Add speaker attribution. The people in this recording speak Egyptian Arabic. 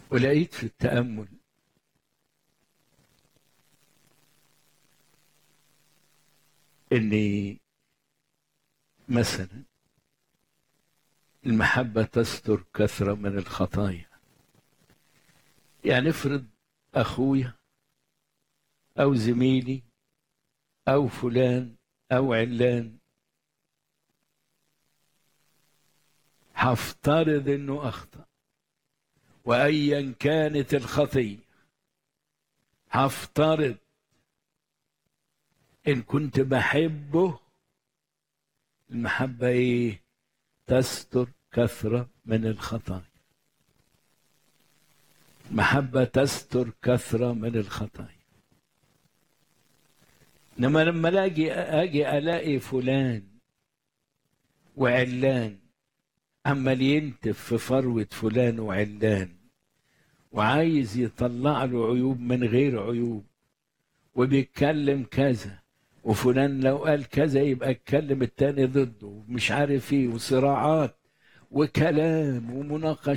Speaker 1: ولقيت في التأمل إن مثلا المحبة تستر كثرة من الخطايا يعني افرض أخويا أو زميلي أو فلان أو علان هفترض إنه أخطأ وأيا كانت الخطية هفترض إن كنت بحبه المحبة إيه؟ تستر كثرة من الخطايا محبة تستر كثرة من الخطايا إنما لما ألاقي أجي ألاقي فلان وعلان عمال ينتف في فروة فلان وعلان وعايز يطلع له عيوب من غير عيوب وبيتكلم كذا وفلان لو قال كذا يبقى اتكلم التاني ضده مش عارف ايه وصراعات وكلام ومناقشات